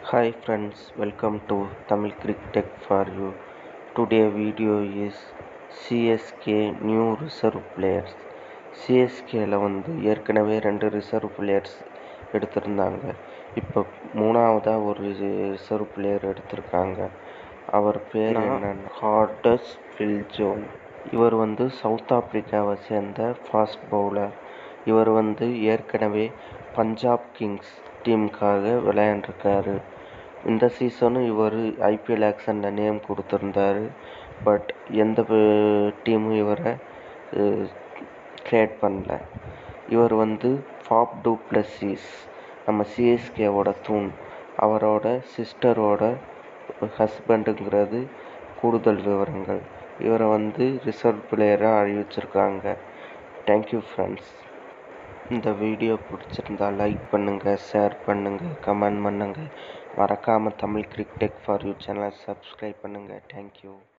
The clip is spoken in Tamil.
Hi friends, welcome to Tamil Cricket Tech for you. Today video is CSK new reserve players. சிஎஸ்கேல வந்து ஏற்கனவே ரெண்டு ரிசர்வ் பிளேயர்ஸ் எடுத்திருந்தாங்க இப்போ மூணாவதாக ஒரு ரிசர்வ் பிளேயர் எடுத்திருக்காங்க அவர் பேர் என்னன்னா ஹார்டஸ் ஃபில்ஜோன் இவர் வந்து சவுத் ஆப்பிரிக்காவை சேர்ந்த ஃபாஸ்ட் பவுலர் இவர் வந்து ஏற்கனவே பஞ்சாப் கிங்ஸ் டீமுக்காக விளையாண்டுருக்காரு இந்த சீசனும் இவர் ஐபிஎல் ஆக்ஷனில் நேம் கொடுத்துருந்தாரு பட் எந்த டீமும் இவரை ட்ரேட் பண்ணல இவர் வந்து ஃபாப் டூ பிளஸிஸ் நம்ம சிஎஸ்கேவோட தூண் அவரோட சிஸ்டரோட ஹஸ்பண்டுங்கிறது கூடுதல் விவரங்கள் இவரை வந்து ரிசர்வ் பிளேயராக அறிவிச்சிருக்காங்க தேங்க்யூ ஃப்ரெண்ட்ஸ் இந்த வீடியோ பிடிச்சிருந்தா லைக் பண்ணுங்கள் ஷேர் பண்ணுங்கள் கமெண்ட் பண்ணுங்கள் மறக்காமல் தமிழ் கிரிக்கெட் ஃபார் யூ சேனலை சப்ஸ்கிரைப் பண்ணுங்கள் தேங்க்யூ